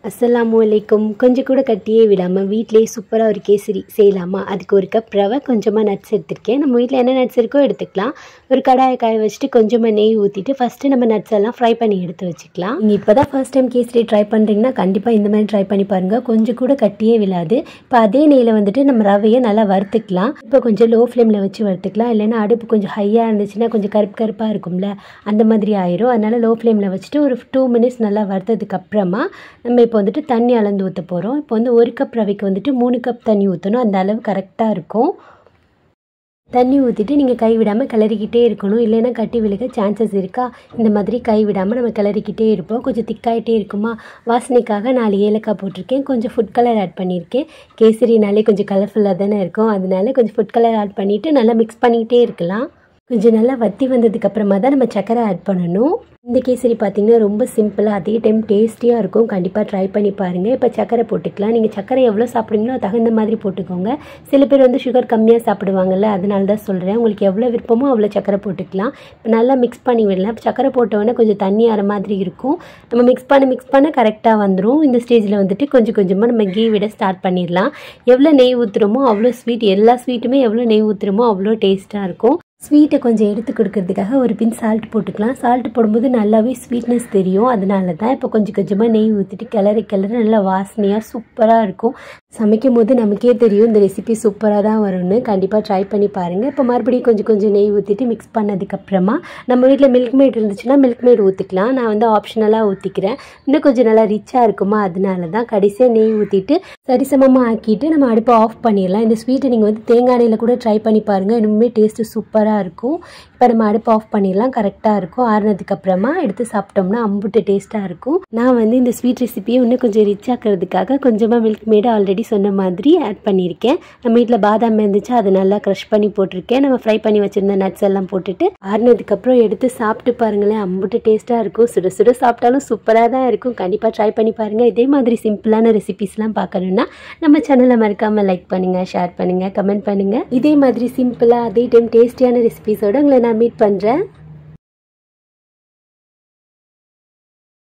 அஸ்ஸலாமு அலைக்கும் கொஞ்சம் கூட கட்டியே விடாமல் வீட்டிலேயே சூப்பராக ஒரு கேசரி செய்யலாமா அதுக்கு ஒரு கப் ரவை கொஞ்சமாக நட்ஸ் எடுத்திருக்கேன் நம்ம வீட்டில் என்ன நட்ஸ் இருக்கோ எடுத்துக்கலாம் ஒரு கடாயை காய வச்சுட்டு கொஞ்சமாக நெய் ஊற்றிட்டு ஃபஸ்ட்டு நம்ம நட்ஸ் எல்லாம் ஃப்ரை பண்ணி எடுத்து வச்சுக்கலாம் நீங்கள் இப்போ தான் ஃபர்ஸ்ட் டைம் கேசரி ட்ரை பண்ணுறீங்கன்னா கண்டிப்பாக இந்த மாதிரி ட்ரை பண்ணி பாருங்கள் கொஞ்சம் கூட கட்டியே விழாது இப்போ அதே நெய்யில் வந்துட்டு நம்ம ரவையை நல்லா வறுத்துக்கலாம் இப்போ கொஞ்சம் லோ ஃப்ளேமில் வச்சு வறுத்துக்கலாம் இல்லைன்னா அடுப்பு கொஞ்சம் ஹையாக இருந்துச்சுன்னா கொஞ்சம் கருப்பு கருப்பாக இருக்கும்ல அந்த மாதிரி ஆயிரும் அதனால் லோ ஃப்ளேமில் வச்சுட்டு ஒரு டூ மினிட்ஸ் நல்லா வறுத்ததுக்கு அப்புறமா நம்ம இப்போ வந்துட்டு தண்ணி அளந்து ஊற்ற போகிறோம் இப்போ வந்து ஒரு கப் ரவைக்கு வந்துட்டு மூணு கப் தண்ணி ஊற்றணும் அந்த அளவு கரெக்டாக இருக்கும் தண்ணி ஊற்றிட்டு நீங்கள் கை விடாமல் கிளறிக்கிட்டே இருக்கணும் இல்லைன்னா கட்டி விழுக சான்சஸ் இருக்கா இந்த மாதிரி கை விடாமல் நம்ம கிளறிக்கிட்டே இருப்போம் கொஞ்சம் திக்காயிட்டே இருக்குமா வாசனைக்காக நாலு ஏலக்காய் போட்டிருக்கேன் கொஞ்சம் ஃபுட் கலர் ஆட் பண்ணியிருக்கேன் கேசரினாலே கொஞ்சம் கலர்ஃபுல்லாக தானே இருக்கும் அதனால கொஞ்சம் ஃபுட் கலர் ஆட் பண்ணிவிட்டு நல்லா மிக்ஸ் பண்ணிக்கிட்டே இருக்கலாம் கொஞ்சம் நல்லா வத்தி வந்ததுக்கு அப்புறமா தான் நம்ம சக்கரை ஆட் பண்ணணும் இந்த கேசரி பார்த்திங்கன்னா ரொம்ப சிம்பிளாக அதே டைம் டேஸ்டியாக இருக்கும் கண்டிப்பாக ட்ரை பண்ணி பாருங்கள் இப்போ சக்கரை போட்டுக்கலாம் நீங்கள் சக்கரை எவ்வளோ சாப்பிடுங்களோ தகுந்த மாதிரி போட்டுக்கோங்க சில பேர் வந்து சுகர் கம்மியாக சாப்பிடுவாங்கல்ல அதனால தான் சொல்கிறேன் உங்களுக்கு எவ்வளோ விருப்பமோ அவ்வளோ சக்கரை போட்டுக்கலாம் இப்போ நல்லா மிக்ஸ் பண்ணி விடலாம் இப்போ சக்கரை போட்டோன்னே கொஞ்சம் தண்ணி ஆற மாதிரி இருக்கும் நம்ம மிக்ஸ் பண்ண மிக்ஸ் பண்ண கரெக்டாக வந்துடும் இந்த ஸ்டேஜில் வந்துட்டு கொஞ்சம் கொஞ்சமாக நம்ம கீ விட ஸ்டார்ட் பண்ணிடலாம் எவ்வளோ நெய் ஊற்றுறோமோ அவ்வளோ ஸ்வீட் எல்லா ஸ்வீட்டுமே எவ்வளோ நெய் ஊற்றுறோமோ அவ்வளோ டேஸ்ட்டாக இருக்கும் ஸ்வீட்டை கொஞ்சம் எடுத்து கொடுக்கறதுக்காக ஒரு பின் சால்ட் போட்டுக்கலாம் சால்ட் போடும்போது நல்லாவே ஸ்வீட்னஸ் தெரியும் அதனால தான் இப்போ கொஞ்சம் கொஞ்சமாக நெய் ஊற்றிட்டு கிளறி கிளறி நல்லா வாசனையாக சூப்பராக இருக்கும் சமைக்கும் போது நமக்கே தெரியும் இந்த ரெசிபி சூப்பராக தான் வரும்னு கண்டிப்பாக ட்ரை பண்ணி பாருங்கள் இப்போ மறுபடியும் கொஞ்சம் கொஞ்சம் நெய் ஊற்றிட்டு மிக்ஸ் பண்ணதுக்கப்புறமா நம்ம வீட்டில் மில்க் மேட் இருந்துச்சுன்னா மில்க் மேட் ஊற்றிக்கலாம் நான் வந்து ஆப்ஷனலாக ஊற்றிக்கிறேன் இன்னும் கொஞ்சம் நல்லா ரிச்சாக இருக்குமா அதனால தான் கடைசியாக நெய் ஊற்றிட்டு சரிசமமாக ஆக்கிட்டு நம்ம அடுப்பை ஆஃப் பண்ணிடலாம் இந்த ஸ்வீட்டை நீங்கள் வந்து தேங்காய் எண்ணெயில் கூட ட்ரை பண்ணி பாருங்கள் இன்னுமே டேஸ்ட்டு சூப்பராக இருக்கும் இப்போ நம்ம அடுப்பு ஆஃப் பண்ணிடலாம் கரெக்டாக இருக்கும் ஆறுனதுக்கு அப்புறமா எடுத்து சாப்பிட்டோம்னா அம்புட்டு டேஸ்ட்டாக இருக்கும் நான் வந்து இந்த ஸ்வீட் ரெசிபியை இன்னும் கொஞ்சம் ரிச் ஆக்கிறதுக்காக கொஞ்சமாக மில்க் மேடு ஆல்ரெடி சொன்ன மாதிரி ஆட் பண்ணியிருக்கேன் நம்ம வீட்டில் பாதாம் இருந்துச்சு அதை நல்லா க்ரஷ் பண்ணி போட்டிருக்கேன் நம்ம ஃப்ரை பண்ணி வச்சுருந்த நட்ஸ் எல்லாம் போட்டுட்டு ஆறுனதுக்கப்புறம் எடுத்து சாப்பிட்டு பாருங்களேன் அம்புட்டு டேஸ்ட்டாக இருக்கும் சுட சுட சாப்பிட்டாலும் சூப்பராக தான் இருக்கும் கண்டிப்பாக ட்ரை பண்ணி பாருங்கள் இதே மாதிரி சிம்பிளான ரெசிபிஸ்லாம் பார்க்கணுன்னா நம்ம சேனலை மறக்காமல் லைக் பண்ணுங்கள் ஷேர் பண்ணுங்கள் கமெண்ட் பண்ணுங்கள் இதே மாதிரி சிம்பிளாக அதே டைம் டேஸ்டியான ரெசிபிஸோடு உங்களை நான் மீட் பண்ணுறேன்